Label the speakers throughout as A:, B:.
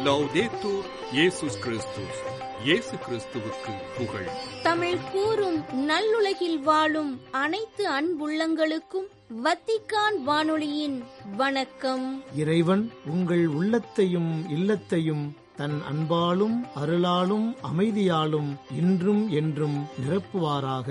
A: லவ்தேத்தூர் இயேசுஸ் கிறிஸ்துஸ் இயேசு கிறிஸ்துவுக்கு புகழ்
B: தமிழ் கூறும் நல்லுலகில் வாழும் அனைத்து அன்புள்ளங்களுக்கும் வத்திக்கான் வானொலியின் வணக்கம்
C: இறைவன் உங்கள் உள்ளத்தையும் இல்லத்தையும் தன் அன்பாலும் அருளாலும் அமைதியாலும் இன்றும் என்றும் நிரப்புவாராக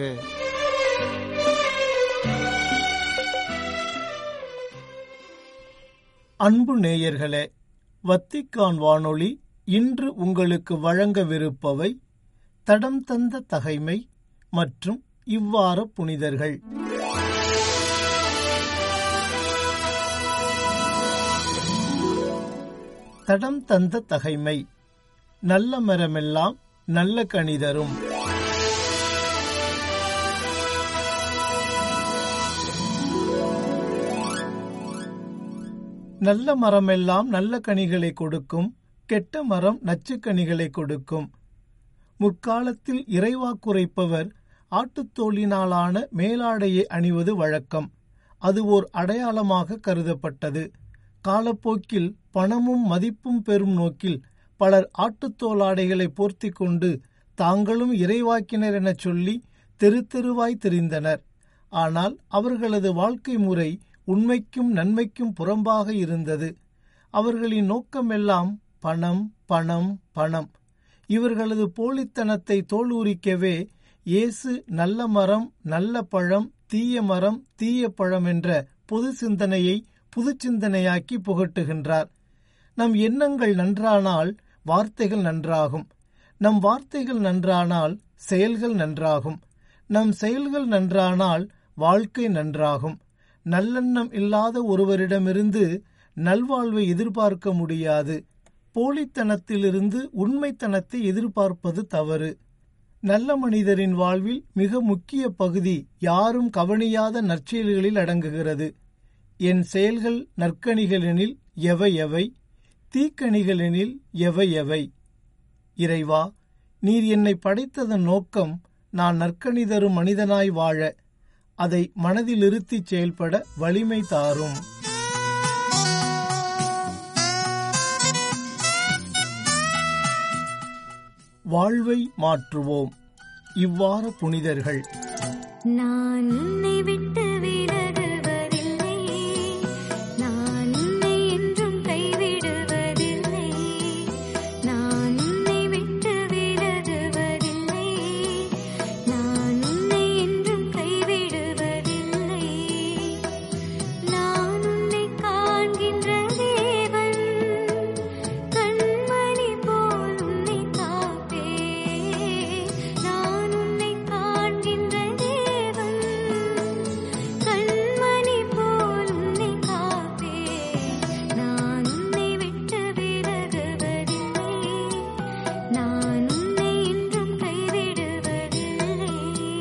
C: அன்பு நேயர்களே வத்திக்கான் வானொலி இன்று உங்களுக்கு வழங்கவிருப்பவை தடம் தந்த தகைமை மற்றும் இவ்வார புனிதர்கள் தடம் தந்த தகைமை நல்ல மரமெல்லாம் நல்ல கணிதரும் நல்ல மரமெல்லாம் நல்ல கனிகளை கொடுக்கும் கெட்ட மரம் நச்சுக்கனிகளை கொடுக்கும் முற்காலத்தில் இறைவாக்குரைப்பவர் ஆட்டுத்தோலினாலான மேலாடையை அணிவது வழக்கம் அது ஓர் அடையாளமாக கருதப்பட்டது காலப்போக்கில் பணமும் மதிப்பும் பெறும் நோக்கில் பலர் ஆட்டுத்தோலாடைகளை போர்த்தி கொண்டு தாங்களும் இறைவாக்கினர் எனச் சொல்லி தெரு தெருவாய் திரிந்தனர் ஆனால் அவர்களது வாழ்க்கை முறை உண்மைக்கும் நன்மைக்கும் புறம்பாக இருந்தது அவர்களின் நோக்கமெல்லாம் பணம் பணம் பணம் இவர்களது போலித்தனத்தை தோலுரிக்கவே இயேசு நல்ல மரம் நல்ல பழம் தீய மரம் தீய பழம் என்ற பொது சிந்தனையை புது சிந்தனையாக்கி புகட்டுகின்றார் நம் எண்ணங்கள் நன்றானால் வார்த்தைகள் நன்றாகும் நம் வார்த்தைகள் நன்றானால் செயல்கள் நன்றாகும் நம் செயல்கள் நன்றானால் வாழ்க்கை நன்றாகும் நல்லெண்ணம் இல்லாத ஒருவரிடமிருந்து நல்வாழ்வை எதிர்பார்க்க முடியாது போலித்தனத்திலிருந்து உண்மைத்தனத்தை எதிர்பார்ப்பது தவறு நல்ல மனிதரின் வாழ்வில் மிக முக்கிய பகுதி யாரும் கவனியாத நற்செயல்களில் அடங்குகிறது என் செயல்கள் நற்கணிகளெனில் எவை எவை தீக்கணிகளெனில் எவை எவை இறைவா நீர் என்னை படைத்ததன் நோக்கம் நான் நற்கணி தரும் மனிதனாய் வாழ அதை மனதில் இருத்திச் செயல்பட வலிமை தாரும் வாழ்வை மாற்றுவோம் இவ்வாறு புனிதர்கள்
D: நான் உன்னை விட்டு விலகுவதில்லை நான் உன்னை என்றும் கைவிடுவதில்லை நான் உன்னை விட்டு விலகுவதில்லை நான் உன்னை என்றும் கைவிடுவதில்லை நான் உன்னை காண்கின்ற தேவன் கண்மணி போல் உன்னை காப்பேன் நான் உன்னை காண்கின்ற தேவன் கண்மணி போல் உன்னை காப்பேன் நான் உன்னை விட்டு விலகுவதில்லை நான் உன்னை என்றும் கைவிடுவதில்லை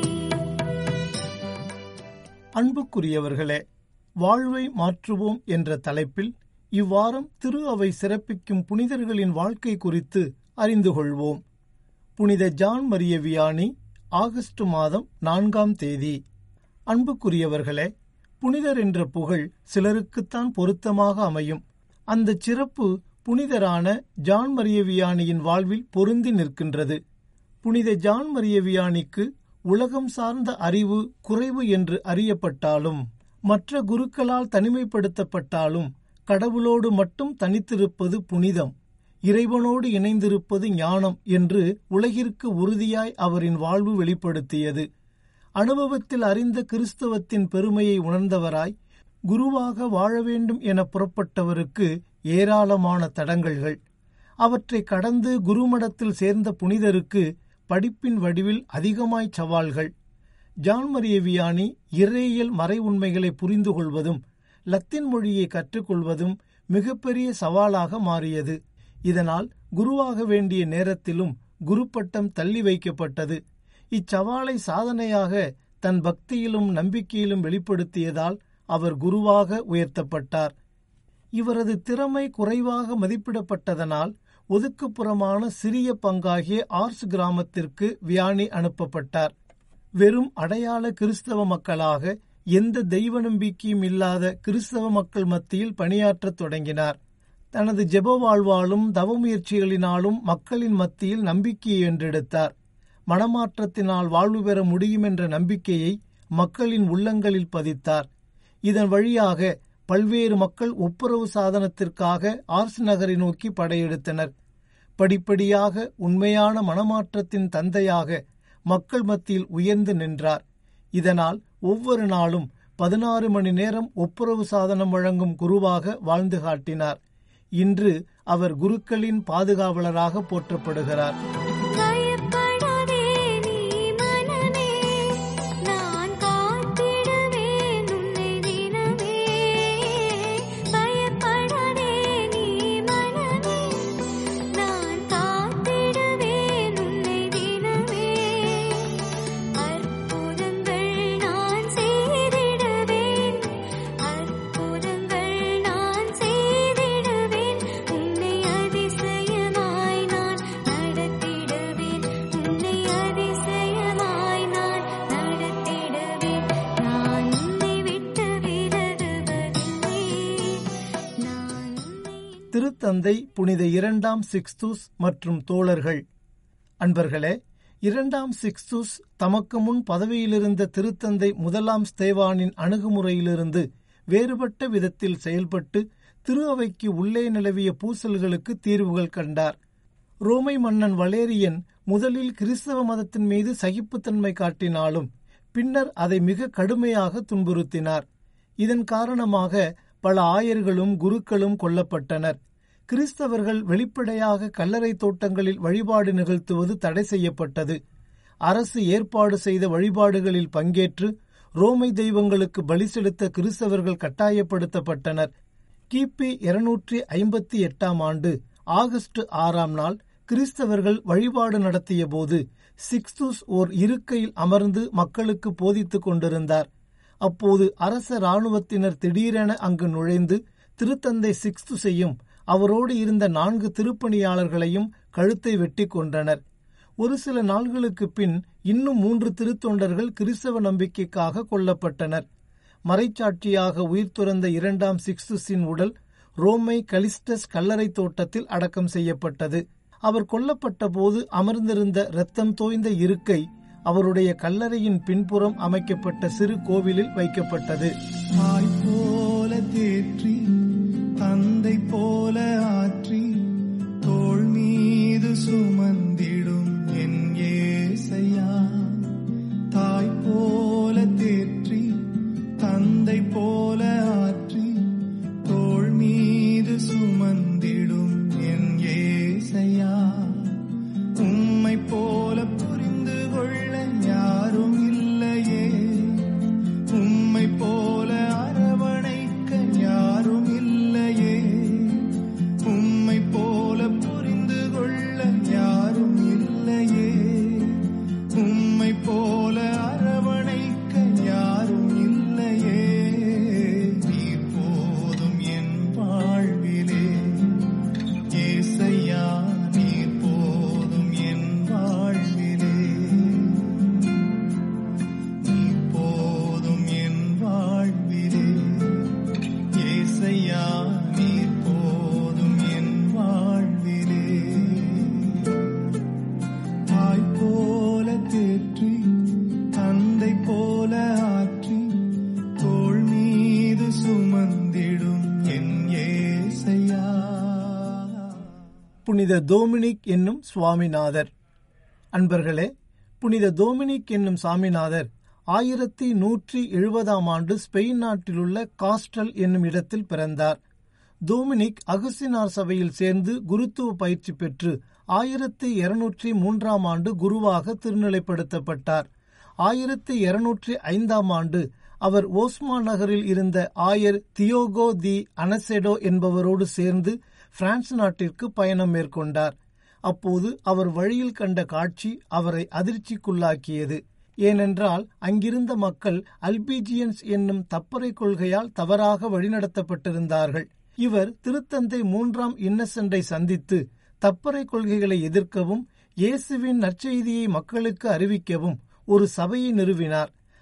C: அன்புக்குரியவர்களே வாழ்வை மாற்றுவோம் என்ற தலைப்பில் இவ்வாரம் திரு அவை சிறப்பிக்கும் புனிதர்களின் வாழ்க்கை குறித்து அறிந்து கொள்வோம் புனித ஜான் மரிய வியானி ஆகஸ்ட் மாதம் நான்காம் தேதி அன்புக்குரியவர்களே புனிதர் என்ற புகழ் சிலருக்குத்தான் பொருத்தமாக அமையும் அந்த சிறப்பு புனிதரான ஜான் மரிய வியானியின் வாழ்வில் பொருந்தி நிற்கின்றது புனித ஜான் மரிய வியானிக்கு உலகம் சார்ந்த அறிவு குறைவு என்று அறியப்பட்டாலும் மற்ற குருக்களால் தனிமைப்படுத்தப்பட்டாலும் கடவுளோடு மட்டும் தனித்திருப்பது புனிதம் இறைவனோடு இணைந்திருப்பது ஞானம் என்று உலகிற்கு உறுதியாய் அவரின் வாழ்வு வெளிப்படுத்தியது அனுபவத்தில் அறிந்த கிறிஸ்தவத்தின் பெருமையை உணர்ந்தவராய் குருவாக வாழ வேண்டும் என புறப்பட்டவருக்கு ஏராளமான தடங்கல்கள் அவற்றை கடந்து குருமடத்தில் சேர்ந்த புனிதருக்கு படிப்பின் வடிவில் அதிகமாய் சவால்கள் ஜான் மரிய வியானி இறையியல் மறை உண்மைகளை புரிந்து கொள்வதும் லத்தீன் மொழியை கற்றுக்கொள்வதும் மிகப்பெரிய சவாலாக மாறியது இதனால் குருவாக வேண்டிய நேரத்திலும் குரு பட்டம் தள்ளி வைக்கப்பட்டது இச்சவாலை சாதனையாக தன் பக்தியிலும் நம்பிக்கையிலும் வெளிப்படுத்தியதால் அவர் குருவாக உயர்த்தப்பட்டார் இவரது திறமை குறைவாக மதிப்பிடப்பட்டதனால் ஒதுக்குப்புறமான சிறிய பங்காகிய ஆர்ஸ் கிராமத்திற்கு வியானி அனுப்பப்பட்டார் வெறும் அடையாள கிறிஸ்தவ மக்களாக எந்த தெய்வ நம்பிக்கையும் இல்லாத கிறிஸ்தவ மக்கள் மத்தியில் பணியாற்றத் தொடங்கினார் தனது ஜெப வாழ்வாலும் தவமுயற்சிகளினாலும் மக்களின் மத்தியில் நம்பிக்கையை என்றெடுத்தார் மனமாற்றத்தினால் வாழ்வு பெற முடியும் என்ற நம்பிக்கையை மக்களின் உள்ளங்களில் பதித்தார் இதன் வழியாக பல்வேறு மக்கள் ஒப்புரவு சாதனத்திற்காக ஆர்ஸ் நகரை நோக்கி படையெடுத்தனர் படிப்படியாக உண்மையான மனமாற்றத்தின் தந்தையாக மக்கள் மத்தியில் உயர்ந்து நின்றார் இதனால் ஒவ்வொரு நாளும் பதினாறு மணி நேரம் ஒப்புரவு சாதனம் வழங்கும் குருவாக வாழ்ந்து காட்டினார் இன்று அவர் குருக்களின் பாதுகாவலராக போற்றப்படுகிறார்
D: பயப்படாதே நீ மனமே நான் காத்திடுவேன் உன்னை தினமே பயப்படாதே நீ மனமே நான் காத்திடுவேன் உன்னை தினமே அற்புதங்கள் நான் செய்திடுவேன் அற்புதங்கள் நான் செய்திடுவேன் உன்னை அதிசயமாய் நான் நடத்திடுவேன் உன்னை அதிசயமாய் நான் நடத்திடுவேன் நான் உன்னை விட்டு விலகுவதில்லை நான் உன்னை
C: திருத்தந்தை புனித இரண்டாம் சிக்ஸ்துஸ் மற்றும் தோழர்கள் அன்பர்களே இரண்டாம் சிக்ஸ்துஸ் தமக்கு முன் பதவியிலிருந்த திருத்தந்தை முதலாம் ஸ்தேவானின் அணுகுமுறையிலிருந்து வேறுபட்ட விதத்தில் செயல்பட்டு திரு அவைக்கு உள்ளே நிலவிய பூசல்களுக்கு தீர்வுகள் கண்டார் ரோமை மன்னன் வலேரியன் முதலில் கிறிஸ்தவ மதத்தின் மீது சகிப்புத்தன்மை காட்டினாலும் பின்னர் அதை மிக கடுமையாக துன்புறுத்தினார் இதன் காரணமாக பல ஆயர்களும் குருக்களும் கொல்லப்பட்டனர் கிறிஸ்தவர்கள் வெளிப்படையாக கல்லறை தோட்டங்களில் வழிபாடு நிகழ்த்துவது தடை செய்யப்பட்டது அரசு ஏற்பாடு செய்த வழிபாடுகளில் பங்கேற்று ரோமை தெய்வங்களுக்கு பலி செலுத்த கிறிஸ்தவர்கள் கட்டாயப்படுத்தப்பட்டனர் கிபி இருநூற்றி ஐம்பத்தி எட்டாம் ஆண்டு ஆகஸ்ட் ஆறாம் நாள் கிறிஸ்தவர்கள் வழிபாடு நடத்திய போது சிக்ஸ்துஸ் ஓர் இருக்கையில் அமர்ந்து மக்களுக்கு போதித்துக் கொண்டிருந்தார் அப்போது அரச இராணுவத்தினர் திடீரென அங்கு நுழைந்து திருத்தந்தை சிக்ஸ்துஸையும் அவரோடு இருந்த நான்கு திருப்பணியாளர்களையும் கழுத்தை வெட்டி கொன்றனர் ஒரு சில நாள்களுக்கு பின் இன்னும் மூன்று திருத்தொண்டர்கள் கிறிஸ்தவ நம்பிக்கைக்காக கொல்லப்பட்டனர் மறைச்சாட்சியாக உயிர் துறந்த இரண்டாம் சிக்ஸ்துஸின் உடல் ரோமை கலிஸ்டஸ் கல்லறை தோட்டத்தில் அடக்கம் செய்யப்பட்டது அவர் கொல்லப்பட்ட போது அமர்ந்திருந்த இரத்தம் தோய்ந்த இருக்கை அவருடைய கல்லறையின் பின்புறம் அமைக்கப்பட்ட சிறு கோவிலில் வைக்கப்பட்டது
E: தாய் போல தேற்றி தந்தை போல ஆற்றி தோள் மீது சுமந்திடும் என் ஏசையா தாய் போல தேற்றி தந்தை போல ஆற்றி தோள் மீது சுமந்திடும் என் ஏசையா உம்மை போல புரிந்து கொள்ள யாரும் இல்லையே உம்மை போல அரவணைக்க யாரும் இல்லையே உம்மை போல புரிந்து கொள்ள யாரும் இல்லையே உம்மை போல அரவணைக்க யாரும் இல்லையே நீர் போதும் என் வாழ்விலே ஏசையா நீர் போதும் என் வாழ்விலே நீர் போதும் என் வாழ்விலே ஏசையா நீர் போதும் என் வாழ்விலே தாய் போல தேற்றி தந்தை போல ஆற்றி தோள் மீது சுமந்திடும் என் ஏசையா
C: புனித டோமினிக் என்னும் சுவாமிநாதர் அன்பர்களே புனித டோமினிக் என்னும் சாமிநாதர் ஆயிரத்தி நூற்றி எழுபதாம் ஆண்டு ஸ்பெயின் நாட்டிலுள்ள காஸ்டல் என்னும் இடத்தில் பிறந்தார் டோமினிக் அகுஸ்தினார் சபையில் சேர்ந்து குருத்துவ பயிற்சி பெற்று ஆயிரத்தி இருநூற்றி மூன்றாம் ஆண்டு குருவாக திருநிலைப்படுத்தப்பட்டார் ஆயிரத்தி இருநூற்றி ஐந்தாம் ஆண்டு அவர் ஓஸ்மா நகரில் இருந்த ஆயர் தியோகோ தி அனசெடோ என்பவரோடு சேர்ந்து பிரான்ஸ் நாட்டிற்கு பயணம் மேற்கொண்டார் அப்போது அவர் வழியில் கண்ட காட்சி அவரை அதிர்ச்சிக்குள்ளாக்கியது ஏனென்றால் அங்கிருந்த மக்கள் அல்பீஜியன்ஸ் என்னும் தப்பறை கொள்கையால் தவறாக வழிநடத்தப்பட்டிருந்தார்கள் இவர் திருத்தந்தை மூன்றாம் இன்னசென்டை சந்தித்து தப்பறை கொள்கைகளை எதிர்க்கவும் இயேசுவின் நற்செய்தியை மக்களுக்கு அறிவிக்கவும் ஒரு சபையை நிறுவினார்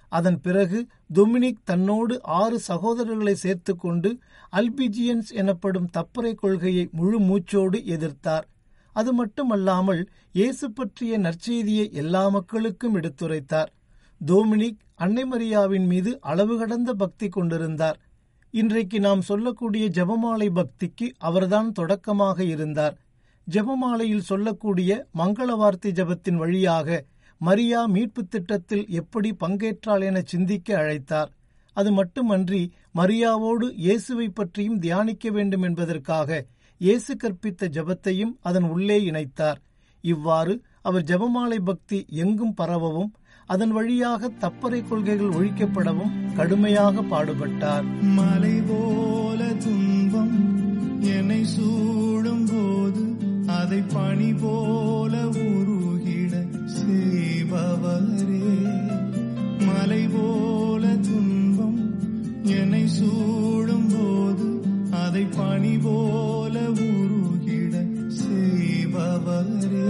C: அதன் பிறகு டொமினிக் தன்னோடு ஆறு சகோதரர்களை சேர்த்துக்கொண்டு அல்பிஜியன்ஸ் எனப்படும் தப்பறை கொள்கையை முழு மூச்சோடு எதிர்த்தார் அது மட்டுமல்லாமல் இயேசு பற்றிய நற்செய்தியை எல்லா மக்களுக்கும் எடுத்துரைத்தார் டோமினிக் அன்னை மரியாவின் மீது அளவு கடந்த பக்தி கொண்டிருந்தார் இன்றைக்கு நாம் சொல்லக்கூடிய ஜெபமாலை பக்திக்கு அவர்தான் தொடக்கமாக இருந்தார் ஜெபமாலையில் சொல்லக்கூடிய மங்கள வார்த்தை ஜெபத்தின் வழியாக மரியா மீட்பு திட்டத்தில் எப்படி பங்கேற்றாள் என சிந்திக்க அழைத்தார் அது மட்டுமன்றி மரியாவோடு இயேசுவை பற்றியும் தியானிக்க வேண்டும் என்பதற்காக இயேசு கற்பித்த ஜெபத்தையும் அதன் உள்ளே இணைத்தார் இவ்வாறு அவர் ஜெபமாலை பக்தி எங்கும் பரவவும் அதன் வழியாக தப்பறை கொள்கைகள் ஒழிக்கப்படவும் கடுமையாக பாடுபட்டார்
E: மலை போல துன்பம் என்னை சூடும் போது அதை பனி போல உருகிட செய்பவரே மலை போல துன்பம் என்னை சூடும் போது அதை பனி போல உருகிட செய்பவரே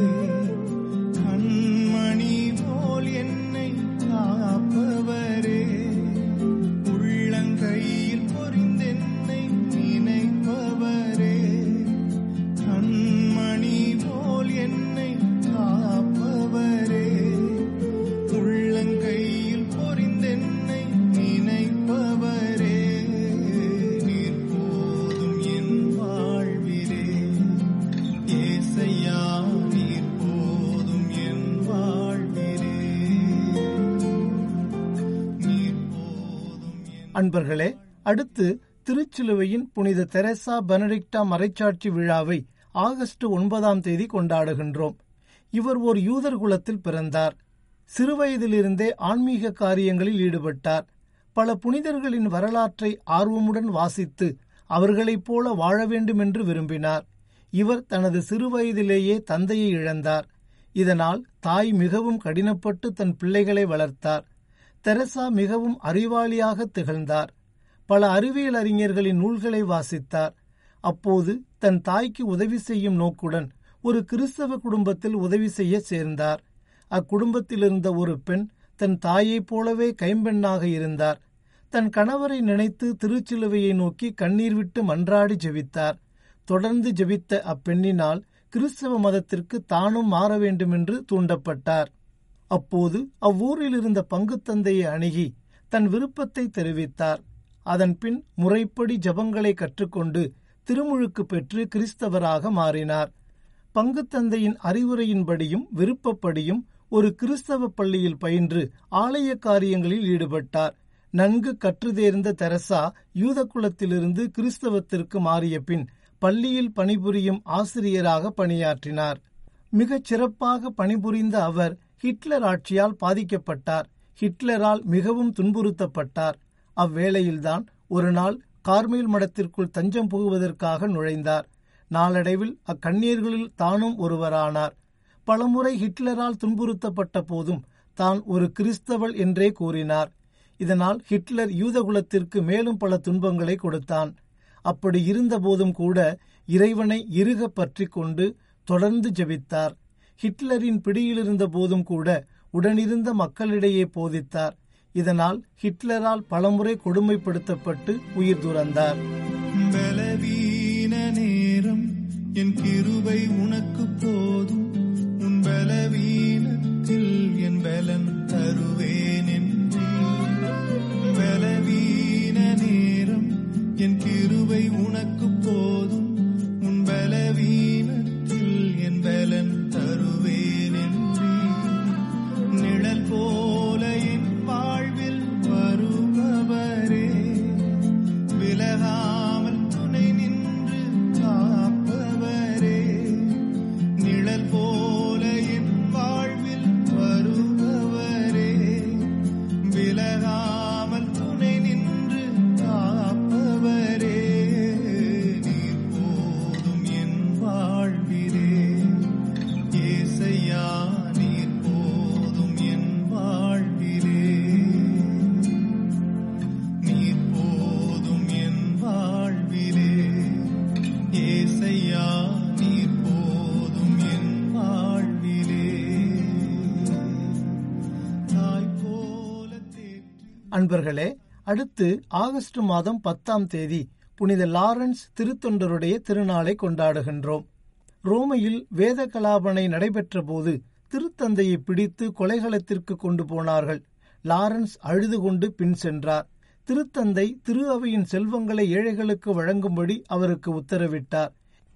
E: கண்மணி போல் என்னை காப்பவரே உள்ளங்கையில் பொறிந்தென்னை நினைப்பவரே கண்மணி போல் என்னை காப்பவரே உள்ளங்கையில் பொறிந்தென்னை நினைப்பவரே நீர் போதும் என் வாழ்விலே ஏசையா நீர் போதும் என் வாழ்விலே நீர் போதும் என்
C: அன்பர்களே அடுத்து திருச்சிலுவையின் புனித தெரசா பெனடிக்டா மறைச்சாட்சி விழாவை ஆகஸ்ட் ஒன்பதாம் தேதி கொண்டாடுகின்றோம் இவர் ஒரு யூதர் குலத்தில் பிறந்தார் சிறுவயதிலிருந்தே ஆன்மீக காரியங்களில் ஈடுபட்டார் பல புனிதர்களின் வரலாற்றை ஆர்வமுடன் வாசித்து அவர்களைப் போல வாழ வேண்டும் என்று விரும்பினார் இவர் தனது சிறுவயதிலேயே தந்தையை இழந்தார் இதனால் தாய் மிகவும் கடினப்பட்டு தன் பிள்ளைகளை வளர்த்தார் தெரசா மிகவும் அறிவாளியாக திகழ்ந்தார் பல அறிவியல் அறிஞர்களின் நூல்களை வாசித்தார் அப்போது தன் தாய்க்கு உதவி செய்யும் நோக்குடன் ஒரு கிறிஸ்தவ குடும்பத்தில் உதவி செய்ய சேர்ந்தார் அக்குடும்பத்தில் இருந்த ஒரு பெண் தன் தாயைப் போலவே கைம்பெண்ணாக இருந்தார் தன் கணவரை நினைத்து திருச்சிலுவையை நோக்கி கண்ணீர் விட்டு மன்றாடி ஜெபித்தார் தொடர்ந்து ஜெபித்த அப்பெண்ணினால் கிறிஸ்தவ மதத்திற்கு தானும் மாற வேண்டுமென்று தூண்டப்பட்டார் அப்போது அவ்வூரில் இருந்த பங்குத்தந்தையை அணுகி தன் விருப்பத்தை தெரிவித்தார் அதன்பின் முறைப்படி ஜபங்களை கற்றுக்கொண்டு திருமுழுக்கு பெற்று கிறிஸ்தவராக மாறினார் பங்குத்தந்தையின் அறிவுரையின்படியும் விருப்பப்படியும் ஒரு கிறிஸ்தவ பள்ளியில் பயின்று ஆலய காரியங்களில் ஈடுபட்டார் நன்கு கற்றுதேர்ந்த தெரசா யூத குலத்திலிருந்து கிறிஸ்தவத்திற்கு மாறிய பின் பள்ளியில் பணிபுரியும் ஆசிரியராக பணியாற்றினார் மிகச் சிறப்பாக பணிபுரிந்த அவர் ஹிட்லர் ஆட்சியால் பாதிக்கப்பட்டார் ஹிட்லரால் மிகவும் துன்புறுத்தப்பட்டார் அவ்வேளையில்தான் ஒரு நாள் கார்மேல் மடத்திற்குள் தஞ்சம் புகுவதற்காக நுழைந்தார் நாளடைவில் அக்கண்ணியர்களில் தானும் ஒருவரானார் பலமுறை ஹிட்லரால் துன்புறுத்தப்பட்ட போதும் தான் ஒரு கிறிஸ்தவள் என்றே கூறினார் இதனால் ஹிட்லர் யூதகுலத்திற்கு மேலும் பல துன்பங்களை கொடுத்தான் அப்படி இருந்தபோதும் கூட இறைவனை இறுக பற்றிக் கொண்டு தொடர்ந்து ஜெபித்தார் ஹிட்லரின் பிடியிலிருந்த போதும் கூட உடனிருந்த மக்களிடையே போதித்தார் இதனால் ஹிட்லரால் பலமுறை கொடுமைப்படுத்தப்பட்டு உயிர் துறந்தார்
E: பலவீன நேரம் என் கிருபை உனக்கு போதும் உன் பலவீனத்தில் என் பலன் தருவேன் என்றேன். பலவீன நேரம் என் கிருபை உனக்கு போதும் உன் பலவீனத்தில் என் பலன் தருவேன் என்றேன். நிழல் போல என் வாழ்வில் வருபவரே விலகாமல் துணை நின்று காப்பவரே நிழல் போல என் வாழ்வில் வருபவரே
C: அன்பர்களே அடுத்து ஆகஸ்ட் மாதம் பத்தாம் தேதி புனித லாரன்ஸ் திருத்தொண்டருடைய திருநாளை கொண்டாடுகின்றோம் ரோமையில் வேத கலாபனை நடைபெற்ற போது திருத்தந்தையை பிடித்து கொலைகளத்திற்கு கொண்டு போனார்கள் லாரன்ஸ் அழுது கொண்டு பின் சென்றார் திருத்தந்தை திரு அவையின் செல்வங்களை ஏழைகளுக்கு வழங்கும்படி அவருக்கு உத்தரவிட்டார்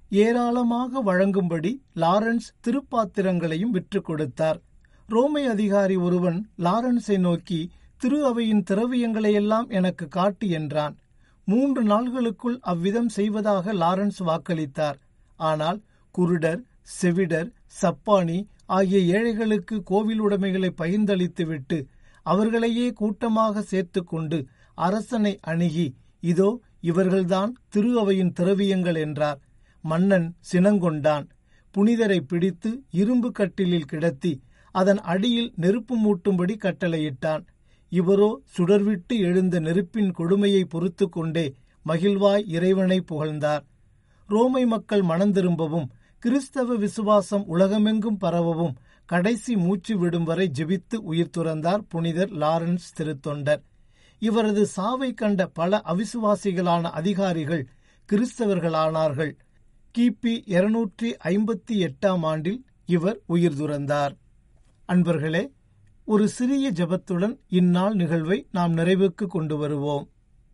C: ஏராளமாக வழங்கும்படி லாரன்ஸ் திருப்பாத்திரங்களையும் விற்றுக் கொடுத்தார் ரோமை அதிகாரி ஒருவன் லாரன்ஸை நோக்கி திரு அவையின் திரவியங்களையெல்லாம் எனக்கு காட்டு என்றான் மூன்று நாள்களுக்குள் அவ்விதம் செய்வதாக லாரன்ஸ் வாக்களித்தார் ஆனால் குருடர் செவிடர் சப்பானி ஆகிய ஏழைகளுக்கு கோவில் உடைமைகளை பகிர்ந்தளித்துவிட்டு அவர்களையே கூட்டமாக சேர்த்துக்கொண்டு அரசனை அணுகி இதோ இவர்கள்தான் திரு அவையின் திரவியங்கள் என்றார் மன்னன் சினங்கொண்டான் புனிதரை பிடித்து இரும்பு கட்டிலில் கிடத்தி அதன் அடியில் நெருப்பு மூட்டும்படி கட்டளையிட்டான் இவரோ சுடர்விட்டு எழுந்த நெருப்பின் கொடுமையை பொறுத்து கொண்டே மகிழ்வாய் இறைவனை புகழ்ந்தார் ரோமை மக்கள் மனந்திரும்பவும் கிறிஸ்தவ விசுவாசம் உலகமெங்கும் பரவவும் கடைசி மூச்சு விடும் வரை ஜெபித்து உயிர் துறந்தார் புனிதர் லாரன்ஸ் திருத்தொண்டர் இவரது சாவை கண்ட பல அவிசுவாசிகளான அதிகாரிகள் கிறிஸ்தவர்களானார்கள் கிபி இருநூற்றி ஐம்பத்தி எட்டாம் ஆண்டில் இவர் உயிர் துறந்தார் அன்பர்களே ஒரு சிறிய ஜெபத்துடன் இந்நாள் நிகழ்வை நாம் நிறைவுக்கு கொண்டு வருவோம்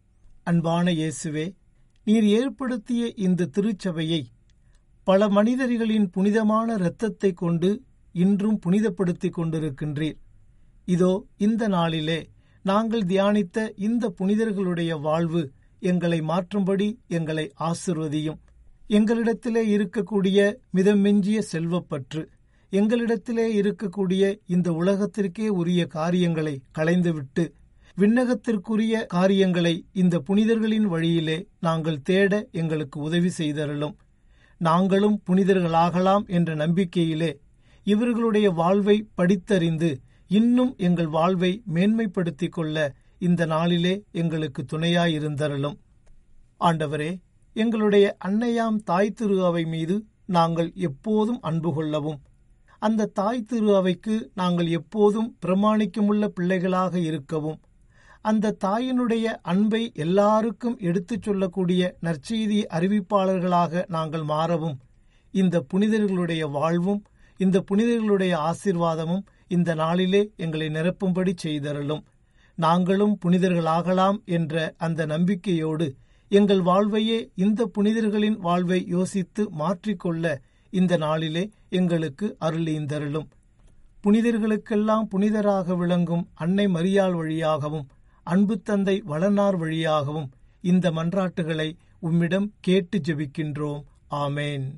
C: அன்பான இயேசுவே நீர் ஏற்படுத்திய இந்த திருச்சபையை பல மனிதர்களின் புனிதமான இரத்தத்தை கொண்டு இன்றும் புனிதப்படுத்திக் கொண்டிருக்கின்றீர் இதோ இந்த நாளிலே நாங்கள் தியானித்த இந்த புனிதர்களுடைய வாழ்வு எங்களை மாற்றும்படி எங்களை ஆசிர்வதியும் எங்களிடத்திலே இருக்கக்கூடிய மிதமெஞ்சிய செல்வப்பற்று எங்களிடத்திலே இருக்கக்கூடிய இந்த உலகத்திற்கே உரிய காரியங்களை களைந்துவிட்டு விண்ணகத்திற்குரிய காரியங்களை இந்த புனிதர்களின் வழியிலே நாங்கள் தேட எங்களுக்கு உதவி செய்தருளும் நாங்களும் புனிதர்களாகலாம் என்ற நம்பிக்கையிலே இவர்களுடைய வாழ்வை படித்தறிந்து இன்னும் எங்கள் வாழ்வை மேன்மைப்படுத்திக் கொள்ள இந்த நாளிலே எங்களுக்கு துணையாயிருந்தருளும் ஆண்டவரே எங்களுடைய அன்னையாம் தாய் திரு அவை மீது நாங்கள் எப்போதும் அன்பு கொள்ளவும் அந்த தாய் திரு அவைக்கு நாங்கள் எப்போதும் பிரமாணிக்கமுள்ள பிள்ளைகளாக இருக்கவும் அந்த தாயினுடைய அன்பை எல்லாருக்கும் எடுத்துச் சொல்லக்கூடிய நற்செய்தி அறிவிப்பாளர்களாக நாங்கள் மாறவும் இந்த புனிதர்களுடைய வாழ்வும் இந்த புனிதர்களுடைய ஆசீர்வாதமும் இந்த நாளிலே எங்களை நிரப்பும்படி செய்தருளும் நாங்களும் புனிதர்களாகலாம் என்ற அந்த நம்பிக்கையோடு எங்கள் வாழ்வையே இந்த புனிதர்களின் வாழ்வை யோசித்து மாற்றிக்கொள்ள இந்த நாளிலே எங்களுக்கு அருளீந்தருளும் புனிதர்களுக்கெல்லாம் புனிதராக விளங்கும் அன்னை மரியாள் வழியாகவும் அன்பு தந்தை வளனார் வழியாகவும் இந்த மன்றாட்டுகளை உம்மிடம் கேட்டு ஜெபிக்கின்றோம் ஆமேன்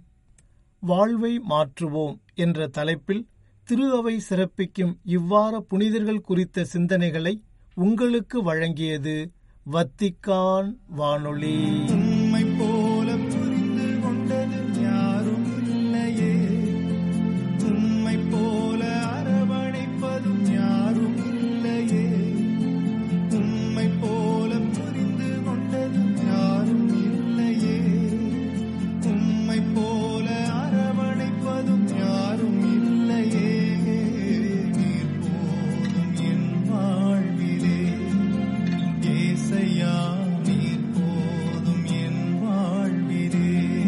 C: வாழ்வை மாற்றுவோம் என்ற தலைப்பில் திரு அவை சிறப்பிக்கும் இவ்வார புனிதர்கள் குறித்த சிந்தனைகளை உங்களுக்கு வழங்கியது வத்திக்கான் வானொலி
E: உம்மை போல புரிந்து கொண்டது யாரும் இல்லையே உம்மை போல அரவணைப்பதும் யாரும் இல்லையே உம்மை போல புரிந்து கொண்டது யாரும் இல்லையே உம்மை போல அரவணைப்பதும் யாரும் இல்லையே நீர் போதும் என் வாழ்விலே ஏசையா நீர் போதும் என் வாழ்விலே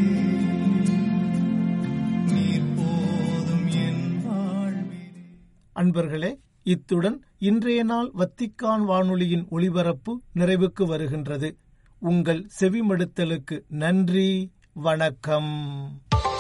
E: நீர் போதும் என் வாழ்விலே
C: அன்பர்களே இத்துடன் இன்றைய நாள் வத்திக்கான் வானொலியின் ஒளிபரப்பு நிறைவுக்கு வருகின்றது உங்கள் செவிமடுத்தலுக்கு நன்றி வணக்கம்